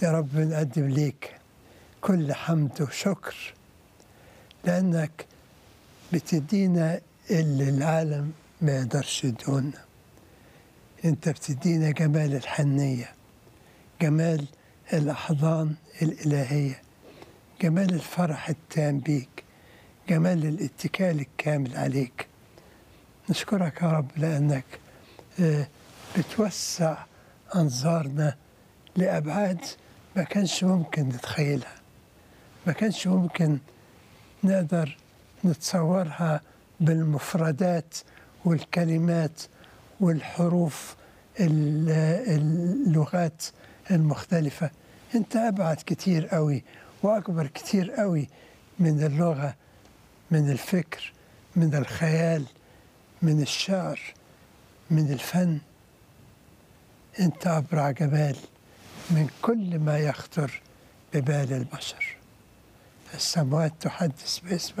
يا رب بنقدم ليك كل حمد وشكر لأنك بتدينا اللي العالم ما يقدرش يدونا انت بتدينا جمال الحنية جمال الأحضان الإلهية جمال الفرح التام بيك جمال الاتكال الكامل عليك نشكرك يا رب لأنك آه، بتوسع أنظارنا لأبعاد ما كانش ممكن نتخيلها ما كانش ممكن نقدر نتصورها بالمفردات والكلمات والحروف ال- اللغات المختلفة انت أبعد كتير قوي وأكبر كتير قوي من اللغة من الفكر من الخيال من الشعر من الفن انت أبرع جمال من كل ما يخطر ببال البشر السماوات تحدث باسمك